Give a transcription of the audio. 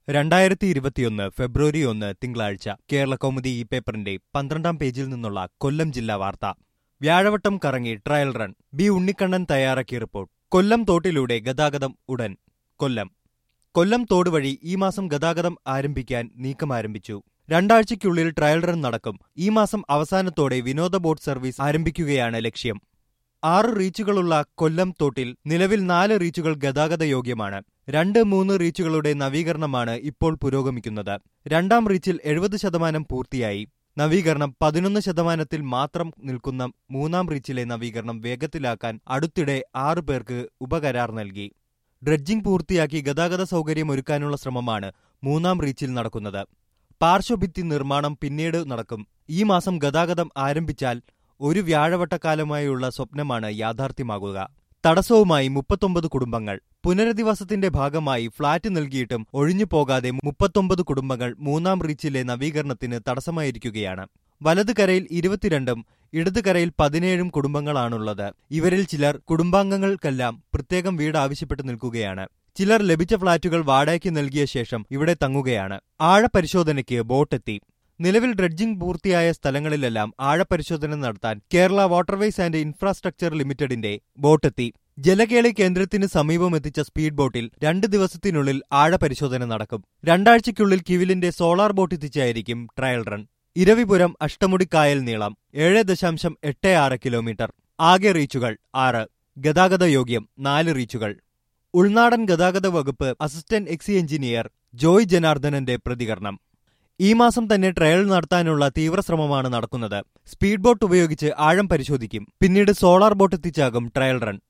രണ്ടായിരത്തി ഇരുപത്തിയൊന്ന് ഫെബ്രുവരി ഒന്ന് തിങ്കളാഴ്ച കേരള കൗമുദി ഈ പേപ്പറിന്റെ പന്ത്രണ്ടാം പേജിൽ നിന്നുള്ള കൊല്ലം ജില്ലാ വാർത്ത വ്യാഴവട്ടം കറങ്ങി ട്രയൽ റൺ ബി ഉണ്ണിക്കണ്ണൻ തയ്യാറാക്കിയ റിപ്പോർട്ട് കൊല്ലം തോട്ടിലൂടെ ഗതാഗതം ഉടൻ കൊല്ലം കൊല്ലം തോട് വഴി ഈ മാസം ഗതാഗതം ആരംഭിക്കാൻ നീക്കം ആരംഭിച്ചു രണ്ടാഴ്ചയ്ക്കുള്ളിൽ ട്രയൽ റൺ നടക്കും ഈ മാസം അവസാനത്തോടെ വിനോദ ബോട്ട് സർവീസ് ആരംഭിക്കുകയാണ് ലക്ഷ്യം ആറ് റീച്ചുകളുള്ള കൊല്ലം തോട്ടിൽ നിലവിൽ നാല് റീച്ചുകൾ ഗതാഗത യോഗ്യമാണ് രണ്ട് മൂന്ന് റീച്ചുകളുടെ നവീകരണമാണ് ഇപ്പോൾ പുരോഗമിക്കുന്നത് രണ്ടാം റീച്ചിൽ എഴുപത് ശതമാനം പൂർത്തിയായി നവീകരണം പതിനൊന്ന് ശതമാനത്തിൽ മാത്രം നിൽക്കുന്ന മൂന്നാം റീച്ചിലെ നവീകരണം വേഗത്തിലാക്കാൻ അടുത്തിടെ ആറു പേർക്ക് ഉപകരാർ നൽകി ഡ്രഡ്ജിംഗ് പൂർത്തിയാക്കി ഗതാഗത സൗകര്യം ഒരുക്കാനുള്ള ശ്രമമാണ് മൂന്നാം റീച്ചിൽ നടക്കുന്നത് പാർശ്വഭിത്തി നിർമ്മാണം പിന്നീട് നടക്കും ഈ മാസം ഗതാഗതം ആരംഭിച്ചാൽ ഒരു വ്യാഴവട്ടക്കാലമായുള്ള സ്വപ്നമാണ് യാഥാർത്ഥ്യമാകുക തടസ്സവുമായി മുപ്പത്തൊമ്പത് കുടുംബങ്ങൾ പുനരധിവാസത്തിന്റെ ഭാഗമായി ഫ്ളാറ്റ് നൽകിയിട്ടും ഒഴിഞ്ഞു പോകാതെ മുപ്പത്തൊമ്പത് കുടുംബങ്ങൾ മൂന്നാം റീച്ചിലെ നവീകരണത്തിന് തടസ്സമായിരിക്കുകയാണ് വലത് കരയിൽ ഇരുപത്തിരണ്ടും ഇടത് കരയിൽ പതിനേഴും കുടുംബങ്ങളാണുള്ളത് ഇവരിൽ ചിലർ കുടുംബാംഗങ്ങൾക്കെല്ലാം പ്രത്യേകം വീട് ആവശ്യപ്പെട്ട് നിൽക്കുകയാണ് ചിലർ ലഭിച്ച ഫ്ളാറ്റുകൾ വാടകയ്ക്ക് നൽകിയ ശേഷം ഇവിടെ തങ്ങുകയാണ് ആഴപരിശോധനയ്ക്ക് ബോട്ടെത്തി നിലവിൽ ഡ്രഡ്ജിംഗ് പൂർത്തിയായ സ്ഥലങ്ങളിലെല്ലാം ആഴപരിശോധന നടത്താൻ കേരള വാട്ടർവേസ് ആൻഡ് ഇൻഫ്രാസ്ട്രക്ചർ ലിമിറ്റഡിന്റെ ബോട്ടെത്തി ജലകേളി കേന്ദ്രത്തിന് സമീപം എത്തിച്ച സ്പീഡ് ബോട്ടിൽ രണ്ട് ദിവസത്തിനുള്ളിൽ ആഴപരിശോധന നടക്കും രണ്ടാഴ്ചയ്ക്കുള്ളിൽ കിവിലിന്റെ സോളാർ ബോട്ട് എത്തിച്ചായിരിക്കും ട്രയൽ റൺ ഇരവിപുരം അഷ്ടമുടി കായൽ നീളം ഏഴ് ദശാംശം എട്ട് ആറ് കിലോമീറ്റർ ആകെ റീച്ചുകൾ ആറ് ഗതാഗത യോഗ്യം നാല് റീച്ചുകൾ ഉൾനാടൻ ഗതാഗത വകുപ്പ് അസിസ്റ്റന്റ് എക്സി എഞ്ചിനീയർ ജോയ് ജനാർദ്ദനന്റെ പ്രതികരണം ഈ മാസം തന്നെ ട്രയൽ നടത്താനുള്ള തീവ്രശ്രമമാണ് നടക്കുന്നത് സ്പീഡ് ബോട്ട് ഉപയോഗിച്ച് ആഴം പരിശോധിക്കും പിന്നീട് സോളാർ ബോട്ട് എത്തിച്ചാകും ട്രയൽ റൺ